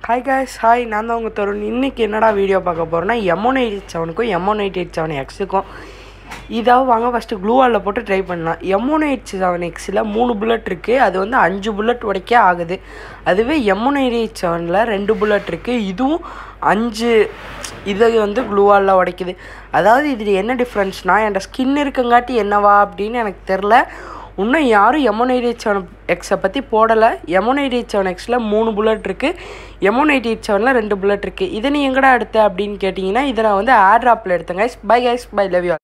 hi guys hi நான் தான் உங்கள் தருண் இன்றைக்கி என்னடா வீடியோ பார்க்க போகிறோன்னா எம்ஒன் எயிட் செவனுக்கும் எம்ஒன் எயிட் எயிட் செவன் எக்ஸுக்கும் இதாவது வாங்க ஃபஸ்ட்டு க்ளூவாலில் போட்டு ட்ரை பண்ணலாம் எம்ஒன் எயிட் செவன் எக்ஸில் மூணு புல்லட் இருக்குது அது வந்து அஞ்சு புல்லட் உடைக்க ஆகுது அதுவே எம்ஒன் எயிட் எயிட் செவனில் ரெண்டு புல்லட் இருக்குது இதுவும் அஞ்சு இதை வந்து க்ளூவாலில் உடைக்குது அதாவது இதில் என்ன டிஃப்ரென்ஸ்னால் என்கிட்ட ஸ்கின் இருக்கங்காட்டி என்னவா அப்படின்னு எனக்கு தெரில இன்னும் யாரும் எம்ஒன் எயிட் எயிட் செவன் எக்ஸை பற்றி போடலை எம்ஒன் எயிட் எயிட் செவன் எக்ஸில் மூணு புல்லட் இருக்குது எம்ஒன் எயிட் எயிட் செவனில் ரெண்டு புல்லட் இருக்குது இதை நீ எங்கடா எடுத்த அப்படின்னு கேட்டிங்கன்னா இதை நான் வந்து ஏர் ட்ராப்பில் எடுத்தேன் guys bye guys bye love you